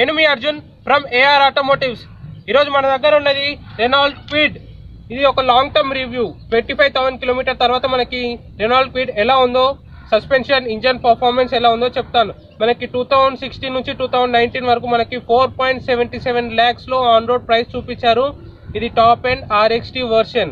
నేను మీ Arjun from AR automotives ఈరోజు మన దగ్గర ఉన్నది రెనాల్డ్ క్విడ్ ఇది ఒక long term review twenty five thousand kilometer తర్వాత మనకి రెనాల్డ్ క్విడ్ ఎలా ఉందో సస్పెన్షన్ ఇంజన్ పర్ఫార్మెన్స్ ఎలా ఉందో చెప్తాను మనకి టూ థౌసండ్ సిక్స్టీన్ నుంచి టూ థౌసండ్ నైన్టీన్ వరకు మనకి ఫోర్ పాయింట్ సెవెంటీ సెవెన్ ల్యాక్స్లో ఆన్ రోడ్ ప్రైస్ చూపించారు ఇది టాప్ అండ్ ఆర్ఎక్స్టీ వర్షన్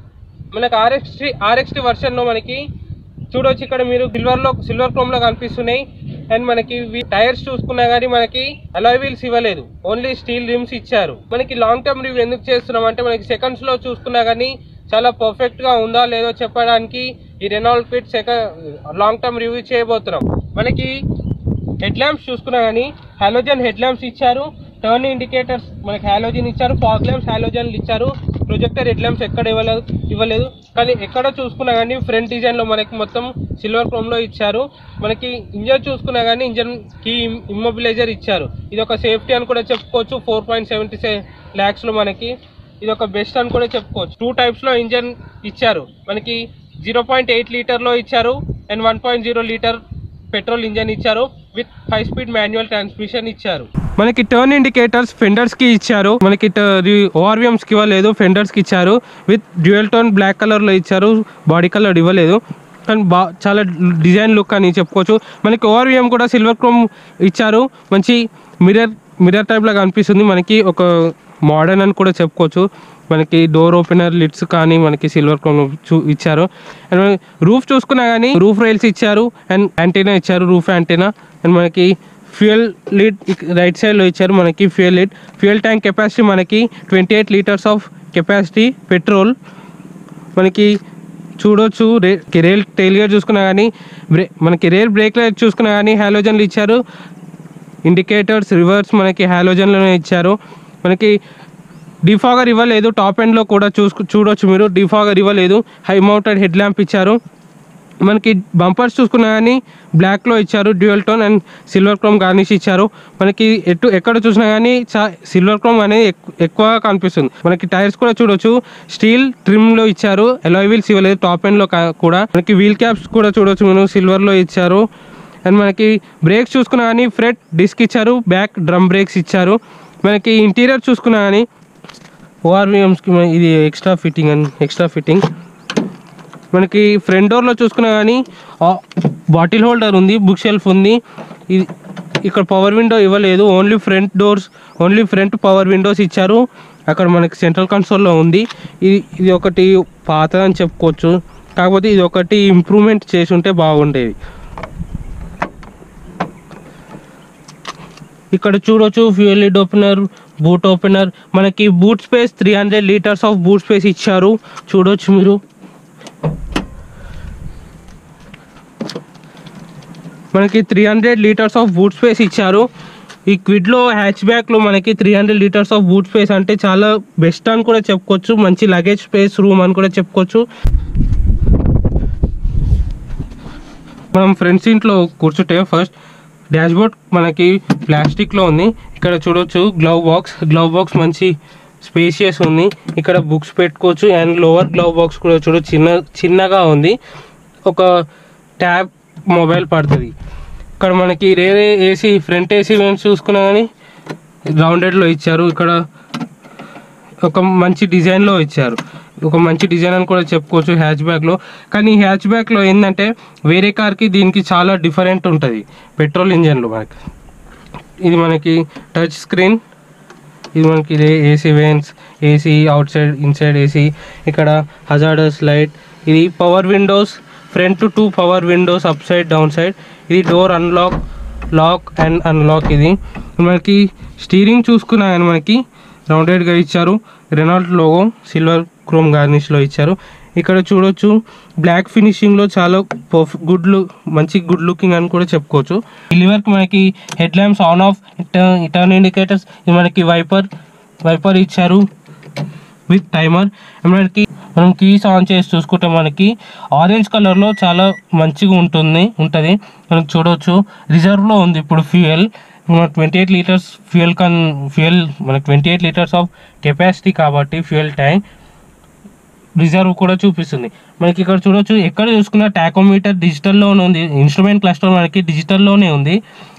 మనకి ఆర్ఎక్స్టీ ఆర్ఎక్స్టీ వర్షన్లో మనకి చూడొచ్చు ఇక్కడ మీరు సిల్వర్ లో సిల్వర్ క్రోమ్ లో కనిపిస్తున్నాయి అండ్ మనకి టైర్స్ చూసుకున్నా కానీ మనకి అలాయ్ వీల్స్ ఇవ్వలేదు ఓన్లీ స్టీల్ రిమ్స్ ఇచ్చారు మనకి లాంగ్ టర్మ్ రివ్యూ ఎందుకు చేస్తున్నాం అంటే మనకి సెకండ్స్ లో చూసుకున్నా కానీ చాలా పర్ఫెక్ట్ గా ఉందా లేదో చెప్పడానికి ఈ Renault Kwid second long term review చేయబోతున్నాం మనకి హెడ్ ల్యాంప్స్ చూసుకున్నా కానీ హాలోజన్ హెడ్ ల్యాంప్స్ ఇచ్చారు టర్న్ ఇండికేటర్స్ మనకి హాలోజన్ ఇచ్చారు ఫాగ్ ల్యాంప్స్ హాలోజన్ ఇచ్చారు ప్రొజెక్టర్ హెడ్ ల్యాంప్స్ ఎక్కడ ఇవ్వలేదు ఇవ్వలేదు కానీ ఎక్కడ చూసుకున్నా కానీ ఫ్రంట్ డిజైన్ లో మనకి మొత్తం సిల్వర్ క్రోమ్ లో ఇచ్చారు మనకి ఇంజన్ చూసుకున్నా కానీ ఇంజన్ కి ఇమ్మొబిలైజర్ ఇచ్చారు ఇది ఒక సేఫ్టీ అని కూడా చెప్పుకోవచ్చు ఫోర్ పాయింట్ సెవెంటీ ల్యాక్స్ లో మనకి ఇది ఒక బెస్ట్ అని కూడా చెప్పుకోవచ్చు టూ టైప్స్ లో ఇంజన్ ఇచ్చారు మనకి జీరో పాయింట్ ఎయిట్ లీటర్ లో ఇచ్చారు and one point zero litre petrol engine ఇచ్చారు with five speed manual transmission ఇచ్చారు మనకి టర్న్ ఇండికేటర్స్ ఫెండర్స్ కి ఇచ్చారు మనకి ఓఆర్విఎంస్ కి ఇవ్వలేదు ఫెండర్స్ కి ఇచ్చారు with dual tone black colour లో ఇచ్చారు బాడీ కలర్ ఇవ్వలేదు కానీ బా చాలా డిజైన్ లుక్ అని చెప్పుకోవచ్చు మనకి ఓఆర్విఎం కూడా సిల్వర్ క్రోమ్ ఇచ్చారు మంచి మిర్రర్ మిర్రర్ టైప్ లాగా అనిపిస్తుంది మనకి ఒక మోడర్న్ అని కూడా చెప్పుకోవచ్చు మనకి డోర్ ఓపెనర్ లిడ్స్ కానీ మనకి సిల్వర్ క్రోమ్ చూ ఇచ్చారు అండ్ రూఫ్ చూసుకున్నా కానీ రూఫ్ రైల్స్ ఇచ్చారు అండ్ యాంటీనా ఇచ్చారు రూఫ్ యాంటీనా అండ్ మనకి ఫ్యూయల్ లీడ్ రైట్ సైడ్లో ఇచ్చారు మనకి fuel lid fuel tank capacity మనకి twenty eight litres of capacity petrol మనకి చూడొచ్చు రే రేల్ టైల్గా చూసుకున్నా కానీ బ్రే మనకి రేల్ బ్రేక్ లైట్ చూసుకున్నా కానీ హాలోజన్లు ఇచ్చారు ఇండికేటర్స్ రివర్స్ మనకి హాలోజన్లోనే ఇచ్చారు మనకి డిఫాగర్ ఇవ్వలేదు టాప్ ఎండ్లో కూడా చూసుకు చూడొచ్చు మీరు డిఫాగర్ ఇవ్వలేదు హై మౌంటెడ్ హెడ్ ల్యాంప్ ఇచ్చారు మనకి బంపర్స్ చూసుకున్నా కానీ బ్లాక్లో ఇచ్చారు dual tone and silver chrome garnish ఇచ్చారు మనకి ఎటు ఎక్కడ చూసినా కానీ చా సిల్వర్ క్రోమ్ అనేది ఎక్కు- ఎక్కువగా కనిపిస్తుంది మనకి టైర్స్ కూడా చూడొచ్చు స్టీల్ ట్రిమ్లో ఇచ్చారు ఎలాయ్ వీల్స్ ఇవ్వలేదు టాప్ ఎండ్లో కా- కూడా మనకి వీల్ క్యాప్స్ కూడా చూడొచ్చు మీరు సిల్వర్లో ఇచ్చారు అండ్ మనకి బ్రేక్స్ చూసుకున్నా కానీ ఫ్రంట్ డిస్క్ ఇచ్చారు బ్యాక్ డ్రమ్ బ్రేక్స్ ఇచ్చారు మనకి ఇంటీరియర్ చూసుకున్నా కానీ ఓఆర్విఎమ్స్కి ఇది extra fitting and extra fitting మనకి ఫ్రంట్ డోర్లో చూసుకున్నా కానీ బాటిల్ హోల్డర్ ఉంది బుక్ షెల్ఫ్ ఉంది ఇది ఇక్కడ పవర్ విండో ఇవ్వలేదు only front doors only front power windows ఇచ్చారు అక్కడ మనకి సెంట్రల్ కన్సోల్లో ఉంది ఇది ఇది ఒకటి పాత అని చెప్పుకోవచ్చు కాకపోతే ఇది ఒకటి ఇంప్రూవ్మెంట్ చేసి ఉంటే బాగుండేది ఇక్కడ చూడొచ్చు fuel lid opener boot opener మనకి boot space three hundred litres of boot space ఇచ్చారు చూడొచ్చు మీరు మనకి three hundred litres of boot space ఇచ్చారు ఈ క్విడ్లో హ్యాచ్ బ్యాక్లో మనకి three hundred litres of boot space అంటే చాలా బెస్ట్ అని కూడా చెప్పుకోవచ్చు మంచి లగేజ్ స్పేస్ రూమ్ అని కూడా చెప్పుకోవచ్చు మనం ఫ్రంట్ సీట్లో కూర్చుంటే ఫస్ట్ డాష్బోర్డ్ మనకి ప్లాస్టిక్లో ఉంది ఇక్కడ చూడొచ్చు గ్లవ్ బాక్స్ గ్లవ్ బాక్స్ మంచి స్పేషియస్ ఉంది ఇక్కడ బుక్స్ పెట్టుకోవచ్చు అండ్ లోవర్ గ్లవ్ బాక్స్ కూడా చూడ చిన్న చిన్నగా ఉంది ఒక ట్యాబ్ మొబైల్ పడుతుంది ఇక్కడ మనకి రేరే ఏసీ ఫ్రంట్ ఏసీ వెంట్స్ చూసుకున్నా కానీ రౌండెడ్లో ఇచ్చారు ఇక్కడ ఒక మంచి డిజైన్లో ఇచ్చారు ఒక మంచి డిజైన్ అని కూడా చెప్పుకోవచ్చు హ్యాచ్ బ్యాక్లో కానీ ఈ హ్యాచ్ బ్యాక్లో ఏంటంటే వేరే కార్కి దీనికి చాలా డిఫరెంట్ ఉంటుంది పెట్రోల్ ఇంజన్లో మనకి ఇది మనకి టచ్ స్క్రీన్ ఇది మనకి AC vents AC outside inside AC ఇక్కడ హజార్డస్ లైట్ ఇది power windows front two power windows up side down side ఇది door unlock lock and unlock ఇది మనకి స్టీరింగ్ చూసుకున్నా కానీ మనకి రౌండెడ్గా ఇచ్చారు రెనాల్ట్ లోగో సిల్వర్ క్రోమ్ గార్నిష్లో ఇచ్చారు ఇక్కడ చూడొచ్చు బ్లాక్ ఫినిషింగ్లో చాలా పర్ఫ్ గుడ్ లుక్ మంచి గుడ్ లుకింగ్ అని కూడా చెప్పుకోవచ్చు ఈ లివర్కి మనకి head lamps on off turn indicators ఇది మనకి వైపర్ వైపర్ ఇచ్చారు విత్ టైమర్ మనకి మనం కీస్ ఆన్ చేసి చూసుకుంటే మనకి ఆరెంజ్ కలర్లో చాలా మంచిగా ఉంటుంది ఉంటుంది మనకి చూడవచ్చు రిజర్వ్లో ఉంది ఇప్పుడు ఫ్యూయల్ మన ట్వంటీ ఎయిట్ లీటర్స్ ఫ్యూయల్ కన్ ఫ్యూయల్ మనకి twenty eight litres of capacity కాబట్టి ఫ్యూయల్ ట్యాంక్ రిజర్వ్ కూడా చూపిస్తుంది మనకి ఇక్కడ చూడొచ్చు ఎక్కడ చూసుకున్నా టాకోమీటర్ డిజిటల్లోనే ఉంది ఇన్స్ట్రుమెంట్ క్లస్టర్ మనకి డిజిటల్లోనే ఉంది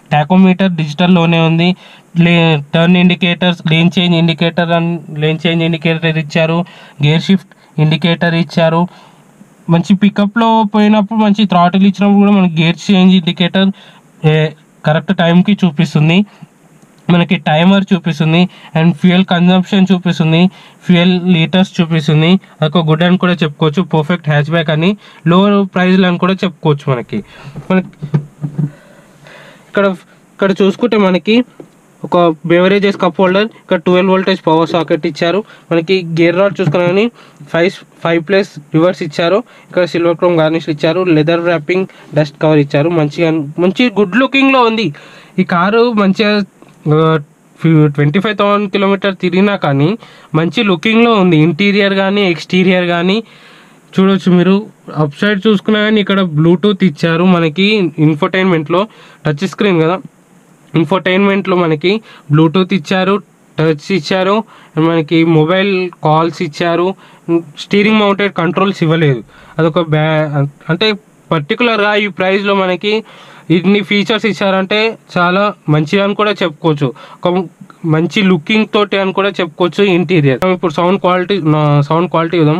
టాకోమీటర్ డిజిటల్లోనే ఉంది లే turn indicators lane change indicator and lane change indicator ఇచ్చారు గేర్ షిఫ్ట్ ఇండికేటర్ ఇచ్చారు మంచి పికప్లో పోయినప్పుడు మంచి థ్రాటిల్ ఇచ్చినప్పుడు కూడా మనకి గేర్ చేంజ్ ఇండికేటర్ కరెక్ట్ టైంకి చూపిస్తుంది మనకి టైమర్ చూపిస్తుంది అండ్ ఫ్యూయల్ కన్జంప్షన్ చూపిస్తుంది ఫ్యూయల్ లీటర్స్ చూపిస్తుంది అదొక గుడ్ అని కూడా చెప్పుకోవచ్చు పర్ఫెక్ట్ హ్యాచ్ బ్యాక్ అని లో ప్రైజ్లో అని కూడా చెప్పుకోవచ్చు మనకి మనకి ఇక్కడ ఇక్కడ చూసుకుంటే మనకి ఒక బెవరేజెస్ కప్ హోల్డర్ ఇక్కడ ట్వెల్వ్ వోల్టేజ్ పవర్ సాకెట్ ఇచ్చారు మనకి గేర్ రాడ్ చూసుకున్నా కానీ ఫైవ్ ఫైవ్ ప్లస్ రివర్స్ ఇచ్చారు ఇక్కడ సిల్వర్ క్రోమ్ గార్నిష్ ఇచ్చారు లెదర్ ర్యాపింగ్ డస్ట్ కవర్ ఇచ్చారు మంచిగా మంచి గుడ్ లుకింగ్లో ఉంది ఈ కారు మంచిగా ట్వంటీ ఫైవ్ థౌసండ్ కిలోమీటర్ తిరిగినా కానీ మంచి లుకింగ్లో ఉంది ఇంటీరియర్ కానీ ఎక్స్టీరియర్ కానీ చూడొచ్చు మీరు అప్ సైడ్ చూసుకున్నా కానీ ఇక్కడ బ్లూటూత్ ఇచ్చారు మనకి ఇన్ఫర్టైన్మెంట్లో టచ్ స్క్రీన్ కదా ఇన్ఫర్టైన్మెంట్లో మనకి బ్లూటూత్ ఇచ్చారు టచ్ ఇచ్చారు మనకి మొబైల్ కాల్స్ ఇచ్చారు స్టీరింగ్ మౌంటెడ్ కంట్రోల్స్ ఇవ్వలేదు అదొక బ్యా అంటే పర్టికులర్గా ఈ ప్రైస్లో మనకి ఇన్ని ఫీచర్స్ ఇచ్చారంటే చాలా మంచిది అని కూడా చెప్పుకోవచ్చు ఒక మంచి లుకింగ్ తోటి అని కూడా చెప్పుకోవచ్చు ఇంటీరియర్ ఇప్పుడు సౌండ్ క్వాలిటీ సౌండ్ క్వాలిటీ ఇద్దాం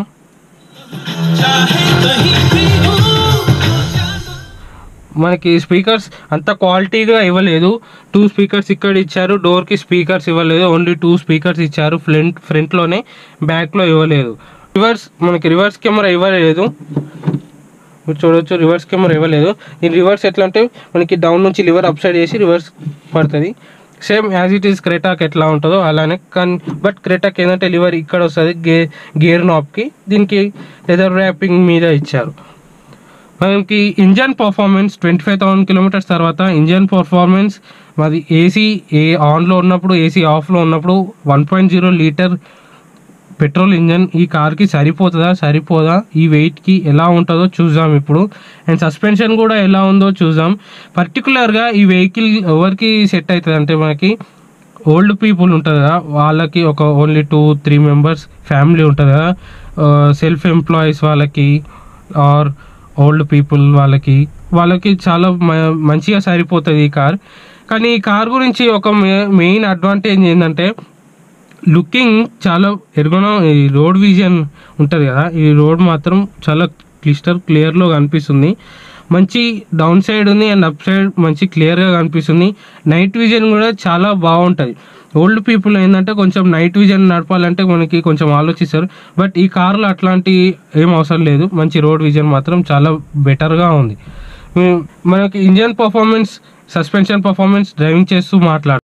మనకి స్పీకర్స్ అంత క్వాలిటీగా ఇవ్వలేదు టూ స్పీకర్స్ ఇక్కడ ఇచ్చారు డోర్కి స్పీకర్స్ ఇవ్వలేదు ఓన్లీ టూ స్పీకర్స్ ఇచ్చారు ఫ్రంట్ ఫ్రంట్లోనే బ్యాక్లో ఇవ్వలేదు రివర్స్ మనకి రివర్స్ కెమెరా ఇవ్వలేదు మీరు చూడొచ్చు రివర్స్ కెమెరా ఇవ్వలేదు ఈ రివర్స్ ఎట్లా అంటే మనకి డౌన్ నుంచి లివర్ అప్ సైడ్ చేసి రివర్స్ పడుతుంది సేమ్ యాజ్ ఇట్ ఈస్ క్రేటాక్ ఎట్లా ఉంటుందో అలానే కానీ బట్ క్రేటాక్ ఏంటంటే లివర్ ఇక్కడ వస్తుంది గే గేర్ నాప్కి దీనికి లెదర్ ర్యాపింగ్ మీద ఇచ్చారు మనకి engine performance twenty five thousand kilometres తర్వాత ఇంజన్ పర్ఫార్మెన్స్ మాది ఏసీ ఏ ఆన్లో ఉన్నప్పుడు ఏసీ ఆఫ్లో ఉన్నప్పుడు one point zero litre petrol engine ఈ కార్కి సరిపోతుందా సరిపోదా ఈ వెయిట్కి ఎలా ఉంటుందో చూద్దాం ఇప్పుడు అండ్ సస్పెన్షన్ కూడా ఎలా ఉందో చూద్దాం పర్టికులర్గా ఈ వెహికల్ ఎవరికి సెట్ అవుతుంది అంటే మనకి ఓల్డ్ పీపుల్ ఉంటుంది కదా వాళ్ళకి ఒక only two three members family ఉంటుంది కదా సెల్ఫ్ ఎంప్లాయీస్ వాళ్ళకి ఆర్ ఓల్డ్ పీపుల్ వాళ్ళకి వాళ్ళకి చాలా మ- మంచిగా సరిపోతుంది ఈ కార్ కానీ ఈ కార్ గురించి ఒక మెయిన్ అడ్వాంటేజ్ ఏంటంటే లుకింగ్ చాలా ఎరుగన ఈ రోడ్ విజన్ ఉంటుంది కదా ఈ రోడ్ మాత్రం చాలా క్లిస్టర్ క్లియర్లో కనిపిస్తుంది మంచి డౌన్ సైడ్ ఉంది అండ్ అప్ సైడ్ మంచి క్లియర్గా కనిపిస్తుంది నైట్ విజన్ కూడా చాలా బాగుంటుంది ఓల్డ్ పీపుల్ ఏంటంటే కొంచెం నైట్ విజన్ నడపాలంటే మనకి కొంచెం ఆలోచిస్తారు బట్ ఈ కార్లో అట్లాంటి ఏం అవసరం లేదు మంచి రోడ్ విజన్ మాత్రం చాలా బెటర్గా ఉంది ఉమ్, మనకి engine performance suspension performance driving చేస్తూ మాట్లాడు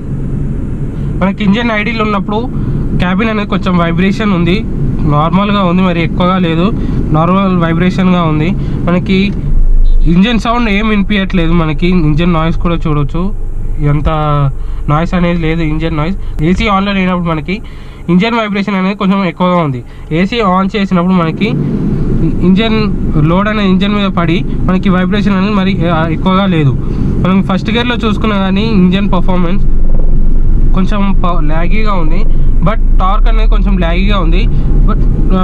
మనకి ఇంజన్ ఐడీలు ఉన్నప్పుడు క్యాబిన్ అనేది కొంచెం వైబ్రేషన్ ఉంది నార్మల్గా ఉంది మరి ఎక్కువగా లేదు నార్మల్ వైబ్రేషన్గా ఉంది మనకి ఇంజన్ సౌండ్ ఏం వినిపించట్లేదు మనకి ఇంజన్ నాయిస్ కూడా చూడొచ్చు ఎంత నాయిస్ అనేది లేదు ఇంజన్ నాయిస్ ఏసీ ఆన్లో లేనప్పుడు మనకి ఇంజన్ వైబ్రేషన్ అనేది కొంచెం ఎక్కువగా ఉంది ఏసీ ఆన్ చేసినప్పుడు మనకి ఇంజన్ లోడ్ అనే ఇంజన్ మీద పడి మనకి వైబ్రేషన్ అనేది మరి ఆ, ఎక్కువగా లేదు మనం ఫస్ట్ గేర్లో చూసుకున్నా కానీ ఇంజన్ పర్ఫార్మెన్స్ కొంచెం ల్యాగీగా ఉంది బట్ టార్క్ అనేది కొంచెం ల్యాగీగా ఉంది బట్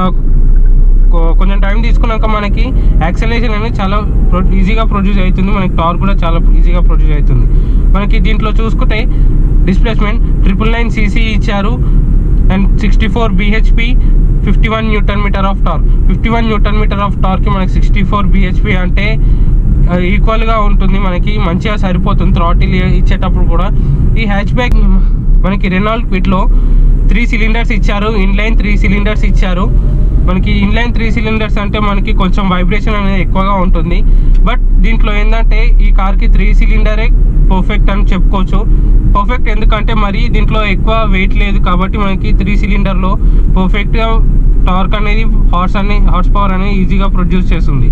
కొ- కొంచెం టైం తీసుకున్నాక మనకి యాక్సలేషన్ అనేది చాలా ప్రొ ఈజీగా ప్రొడ్యూస్ అవుతుంది మనకి టార్క్ కూడా చాలా ఈజీగా ప్రొడ్యూస్ అవుతుంది మనకి దీంట్లో చూసుకుంటే డిస్ప్లేస్మెంట్ ట్రిపుల్ నైన్ సీసీ ఇచ్చారు and sixty four BHP fifty one newton metre of torque fifty one newton metre of టార్క్కి మనకి సిక్స్టీ ఫోర్ బిహెచ్పి అంటే ఈక్వల్గా ఉంటుంది మనకి మంచిగా సరిపోతుంది థ్రాటిల్ ఇచ్చేటప్పుడు కూడా ఈ హ్యాచ్ బ్యాగ్ మనకి రెనాల్డ్ క్విట్లో త్రీ సిలిండర్స్ ఇచ్చారు ఇన్లైన్ త్రీ సిలిండర్స్ ఇచ్చారు మనకి ఇన్లైన్ త్రీ సిలిండర్స్ అంటే మనకి కొంచెం వైబ్రేషన్ అనేది ఎక్కువగా ఉంటుంది బట్ దీంట్లో ఏంటంటే ఈ కార్కి త్రీ సిలిండరే పర్ఫెక్ట్ అని చెప్పుకోవచ్చు పర్ఫెక్ట్ ఎందుకంటే మరి దీంట్లో ఎక్కువ వెయిట్ లేదు కాబట్టి మనకి త్రీ సిలిండర్లో పర్ఫెక్ట్గా టార్క్ అనేది హార్స్ అనే హార్స్ పవర్ అనేది ఈజీగా ప్రొడ్యూస్ చేస్తుంది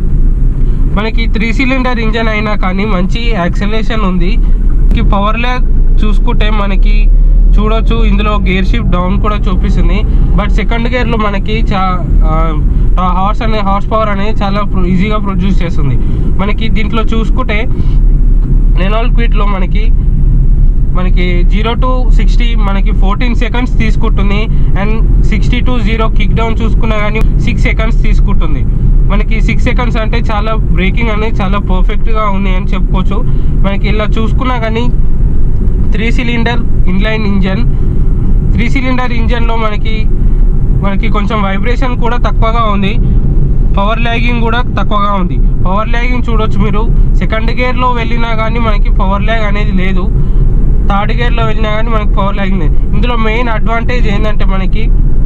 మనకి త్రీ సిలిండర్ ఇంజన్ అయినా కానీ మంచి యాక్సలేషన్ ఉంది పవర్ ల్యాగ్ చూసుకుంటే మనకి చూడొచ్చు ఇందులో గేర్ షిఫ్ట్ డౌన్ కూడా చూపిస్తుంది బట్ సెకండ్ గేర్లో మనకి చా హార్స్ అనే హార్స్ పవర్ అనేది చాలా ఈజీగా ప్రొడ్యూస్ చేస్తుంది మనకి దీంట్లో చూసుకుంటే రెనాల్డ్ క్విట్లో మనకి మనకి జీరో టు సిక్స్టీ మనకి ఫోర్టీన్ సెకండ్స్ తీసుకుంటుంది and sixty to zero kick down చూసుకున్నా కానీ సిక్స్ సెకండ్స్ తీసుకుంటుంది మనకి సిక్స్ సెకండ్స్ అంటే చాలా బ్రేకింగ్ అనేది చాలా పర్ఫెక్ట్గా ఉంది అని చెప్పుకోవచ్చు మనకి ఇలా చూసుకున్నా కానీ three cylinder inline engine three cylinder ఇంజన్లో మనకి మనకి కొంచెం వైబ్రేషన్ కూడా తక్కువగా ఉంది పవర్ ల్యాగింగ్ కూడా తక్కువగా ఉంది పవర్ ల్యాగింగ్ చూడొచ్చు మీరు సెకండ్ గేర్లో వెళ్ళినా కానీ మనకి పవర్ ల్యాగ్ అనేది లేదు థర్డ్ గేర్లో వెళ్ళినా కానీ మనకి పవర్ ల్యాగింగ్ లేదు ఇందులో మెయిన్ అడ్వాంటేజ్ ఏంటంటే మనకి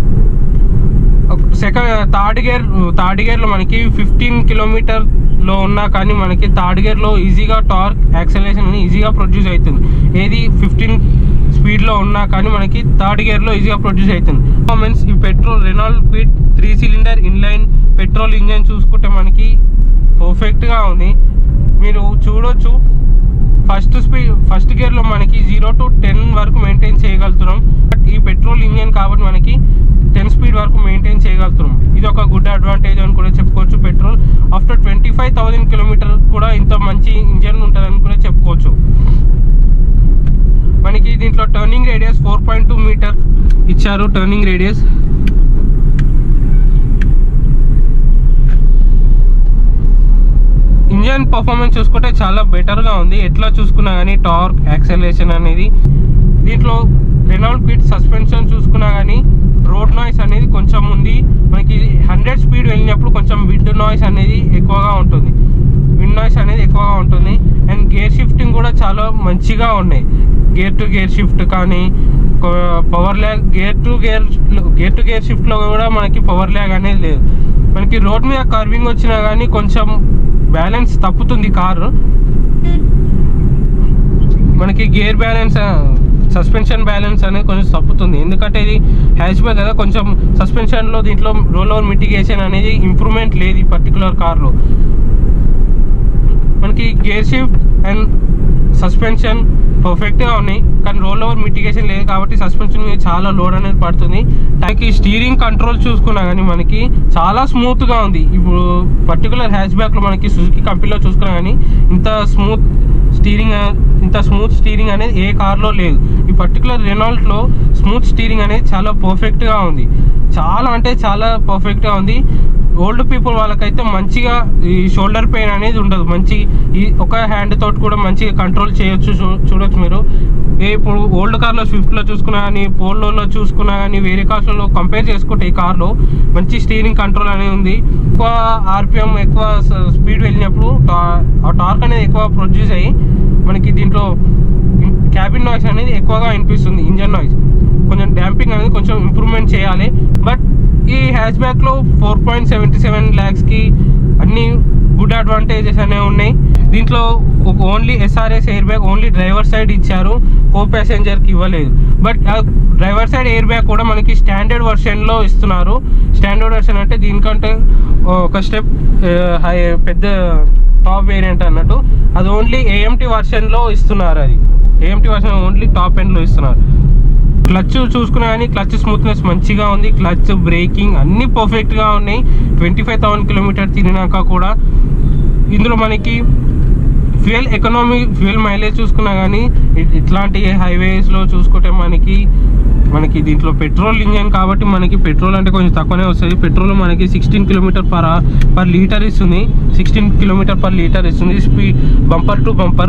సెకండ్ థర్డ్ గేర్ థర్డ్ గేర్లో మనకి ఫిఫ్టీన్ కిలోమీటర్లో ఉన్నా కానీ మనకి థర్డ్ గేర్లో ఈజీగా టార్క్ యాక్సలేషన్ ఈజీగా ప్రొడ్యూస్ అవుతుంది ఏది ఫిఫ్టీన్ స్పీడ్లో ఉన్నా కానీ మనకి థర్డ్ గేర్లో ఈజీగా ప్రొడ్యూస్ అవుతుంది పర్ఫార్మెన్స్ ఈ petrol Renault speed three cylinder inline petrol engine చూసుకుంటే మనకి పర్ఫెక్ట్గా ఉంది మీరు చూడొచ్చు ఫస్ట్ స్పీడ్ ఫస్ట్ గేర్లో మనకి జీరో టు టెన్ వరకు మెయింటైన్ చేయగలుగుతున్నాం బట్ ఈ పెట్రోల్ ఇంజన్ కాబట్టి మనకి టెన్ స్పీడ్ వరకు మెయింటైన్ చేయగలుగుతున్నాం ఇది ఒక గుడ్ అడ్వాంటేజ్ అని కూడా చెప్పుకోవచ్చు petrol after twenty five thousand kilometre కూడా ఇంత మంచి ఇంజన్ ఉంటుందని కూడా చెప్పుకోవచ్చు మనకి దీంట్లో turning radius four point two metre ఇచ్చారు టర్నింగ్ రేడియస్ ఇంజన్ పర్ఫార్మెన్స్ చూసుకుంటే చాలా బెటర్గా ఉంది ఎట్లా చూసుకున్నా కానీ టార్క్ యాక్సలేషన్ అనేది దీంట్లో రెనాల్డ్ క్విట్ సస్పెన్షన్ చూసుకున్నా కానీ రోడ్ నాయిస్ అనేది కొంచెం ఉంది మనకి హండ్రెడ్ స్పీడ్ వెళ్ళినప్పుడు కొంచెం విండ్ నాయిస్ అనేది ఎక్కువగా ఉంటుంది విండ్ నాయిస్ అనేది ఎక్కువగా ఉంటుంది అండ్ గేర్ షిఫ్టింగ్ కూడా చాలా మంచిగా ఉన్నాయి గేర్ టు గేర్ షిఫ్ట్ కానీ power lag gear to gear gear to gear షిఫ్ట్లో కూడా మనకి పవర్ ల్యాగ్ అనేది లేదు మనకి రోడ్ మీద కర్వింగ్ వచ్చినా కానీ కొంచెం బ్యాలెన్స్ తప్పుతుంది కారు మనకి గేర్ బ్యాలెన్స్ సస్పెన్షన్ బ్యాలెన్స్ అనేది కొంచెం తప్పుతుంది ఎందుకంటే ఇది హ్యాచ్ బ్యాక్ కదా కొంచెం సస్పెన్షన్లో దీంట్లో రోల్ ఓవర్ మిటిగేషన్ అనేది ఇంప్రూవ్మెంట్ లేదు ఈ పర్టికులర్ కార్లో మనకి గేర్ షిఫ్ట్ అండ్ సస్పెన్షన్ పర్ఫెక్ట్గా ఉన్నాయి కానీ రోల్ ఓవర్ మిటిగేషన్ లేదు కాబట్టి సస్పెన్షన్ మీద చాలా లోడ్ అనేది పడుతుంది దానికి స్టీరింగ్ కంట్రోల్ చూసుకున్నా కానీ మనకి చాలా స్మూత్గా ఉంది ఇప్పుడు పర్టికులర్ హ్యాచ్ బ్యాక్లో మనకి సుజుకి కంపెనీలో చూసుకున్నా కానీ ఇంత స్మూత్ స్టీరింగ్ ఇంత స్మూత్ స్టీరింగ్ అనేది ఏ కార్లో లేదు ఈ పర్టికులర్ రెనాల్ట్లో స్మూత్ స్టీరింగ్ అనేది చాలా పర్ఫెక్ట్గా ఉంది చాలా అంటే చాలా పర్ఫెక్ట్గా ఉంది ఓల్డ్ పీపుల్ వాళ్ళకైతే మంచిగా ఈ షోల్డర్ పెయిన్ అనేది ఉండదు మంచి ఈ ఒక హ్యాండ్ తోటి కూడా మంచిగా కంట్రోల్ చేయొచ్చు చూ- చూడొచ్చు మీరు ఏ ఇప్పుడు ఓల్డ్ కార్లో స్విఫ్ట్లో చూసుకున్నా కానీ పోలోలో చూసుకున్నా కానీ వేరే కార్లలో కంపేర్ చేసుకుంటే ఈ కార్లో మంచి స్టీరింగ్ కంట్రోల్ అనేది ఉంది ఎక్కువ ఆర్పిఎం ఎక్కువ స్పీడ్ వెళ్ళినప్పుడు టా- ఆ టార్క్ అనేది ఎక్కువ ప్రొడ్యూస్ అయ్యి మనకి దీంట్లో క్యాబిన్ నాయిస్ అనేది ఎక్కువగా వినిపిస్తుంది ఇంజన్ నాయిస్ కొంచెం డ్యాంపింగ్ అనేది కొంచెం ఇంప్రూవ్మెంట్ చేయాలి బట్ ఈ హ్యాచ్ బ్యాక్లో ఫోర్ పాయింట్ సెవెంటీ సెవెన్ ల్యాక్స్కి అన్ని గుడ్ అడ్వాంటేజెస్ అనేవి ఉన్నాయి దీంట్లో ఒక only SRS air bag only driver side ఇచ్చారు కో ప్యాసెంజర్కి ఇవ్వలేదు బట్ ఆ డ్రైవర్ సైడ్ ఎయిర్ బ్యాగ్ కూడా మనకి స్టాండర్డ్ వర్షన్లో ఇస్తున్నారు స్టాండర్డ్ వర్షన్ అంటే దీనికంటే ఒక స్టెప్ హై పెద్ద టాప్ వేరియంట్ అన్నట్టు అది ఓన్లీ ఏఎంటీ వర్షన్లో ఇస్తున్నారు అది ఏఎంటీ వర్షన్ ఓన్లీ టాప్ ఎండ్లో ఇస్తున్నారు క్లచ్ చూసుకున్నా కానీ క్లచ్ స్మూత్నెస్ మంచిగా ఉంది క్లచ్ బ్రేకింగ్ అన్నీ పర్ఫెక్ట్గా ఉన్నాయి ట్వంటీ ఫైవ్ థౌసండ్ కిలోమీటర్ తిరిగినాక కూడా ఇందులో మనకి ఫ్యూయల్ ఎకనామీ ఫ్యూయల్ మైలేజ్ చూసుకున్నా కానీ ఇ- ఇట్లాంటి హైవేస్లో చూసుకుంటే మనకి మనకి దీంట్లో పెట్రోల్ ఇంజన్ కాబట్టి మనకి పెట్రోల్ అంటే కొంచెం తక్కువనే వస్తుంది పెట్రోల్ మనకి sixteen kilometre per per litre ఇస్తుంది సిక్స్టీన్ కిలోమీటర్ పర్ లీటర్ ఇస్తుంది స్పీడ్ బంపర్ టు బంపర్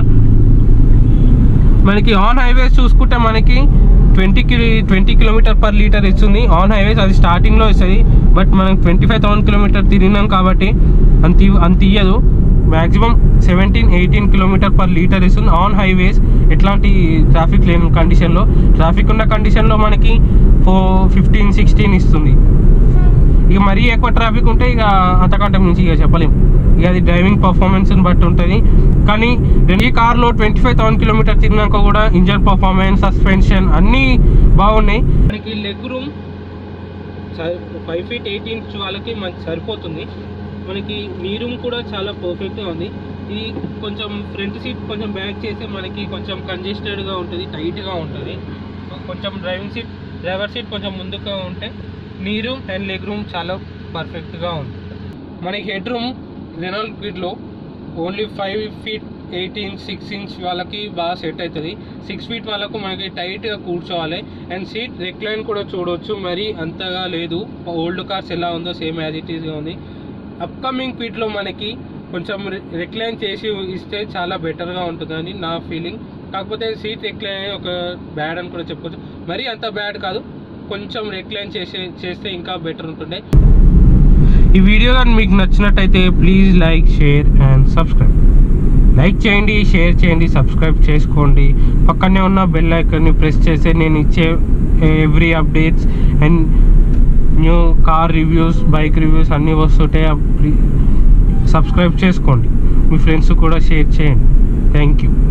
మనకి ఆన్ హైవేస్ చూసుకుంటే మనకి ట్వంటీ కి ట్వంటీ కిలోమీటర్ పర్ లీటర్ ఇస్తుంది ఆన్ హైవేస్ అది స్టార్టింగ్లో ఇస్తుంది బట్ మనం ట్వంటీ ఫైవ్ థౌసండ్ కిలోమీటర్ తిరిగినాం కాబట్టి అంత ఇవ్- అంత ఇయ్యదు maximum seventeen eighteen kilometre per litre ఇస్తుంది ఆన్ హైవేస్ ఎట్లాంటి ట్రాఫిక్ లేని కండిషన్లో ట్రాఫిక్ ఉన్న కండిషన్లో మనకి ఫోర్ ఫిఫ్టీన్ సిక్స్టీన్ ఇస్తుంది ఇక మరీ ఎక్కువ ట్రాఫిక్ ఉంటే ఇక అంతకంటే మించి ఇక చెప్పలేం ఇక అది డ్రైవింగ్ పర్ఫార్మెన్స్ని బట్టి ఉంటుంది కానీ రెండు ఈ కార్లో ట్వంటీ ఫైవ్ థౌసండ్ కిలోమీటర్ తిరిగినాక కూడా ఇంజన్ పర్ఫార్మెన్స్ సస్పెన్షన్ అన్నీ బాగున్నాయి మనకి leg room five feet eight inch వాళ్ళకి మనకి సరిపోతుంది మనకి నీ రూమ్ కూడా చాలా పర్ఫెక్ట్గా ఉంది ఇది కొంచెం ఫ్రంట్ సీట్ కొంచెం బ్యాక్ చేస్తే మనకి కొంచెం కంజెస్టెడ్గా ఉంటుంది టైట్గా ఉంటుంది కొంచెం డ్రైవింగ్ సీట్ డ్రైవర్ సీట్ కొంచెం ముందుగా ఉంటే నీ రూమ్ అండ్ లెగ్ రూమ్ చాలా పర్ఫెక్ట్గా ఉంది మనకి హెడ్ రూమ్ రెనాల్డ్ క్విడ్లో only five feet eight inch six inch వాళ్ళకి బాగా సెట్ అవుతుంది సిక్స్ ఫీట్ వాళ్ళకు మనకి టైట్గా కూర్చోవాలి అండ్ సీట్ రెక్లైన్ కూడా చూడవచ్చు మరి అంతగా లేదు ఓల్డ్ కార్స్ ఎలా ఉందో సేమ్ యాజ్ ఇట్ ఈస్గా ఉంది అప్కమింగ్ పీట్లో మనకి కొంచెం రెక్లైన్ చేసి ఇస్తే చాలా బెటర్గా ఉంటుందని నా ఫీలింగ్ కాకపోతే సీట్ రెక్లైన్ అనేది ఒక బ్యాడ్ అని కూడా చెప్పుకోవచ్చు మరీ అంత బ్యాడ్ కాదు కొంచెం రెక్లైన్ చేసే చేస్తే ఇంకా బెటర్ ఉంటుండే ఈ వీడియో కానీ మీకు నచ్చినట్టయితే please like share and subscribe like చేయండి షేర్ చేయండి సబ్స్క్రైబ్ చేసుకోండి పక్కనే ఉన్న బెల్ ఐకాన్ని ప్రెస్ చేస్తే నేను ఇచ్చే every updates and new car reviews bike reviews అన్నీ వస్తుంటాయి సబ్స్క్రైబ్ చేసుకోండి మీ ఫ్రెండ్స్ కూడా షేర్ చేయండి థ్యాంక్ యూ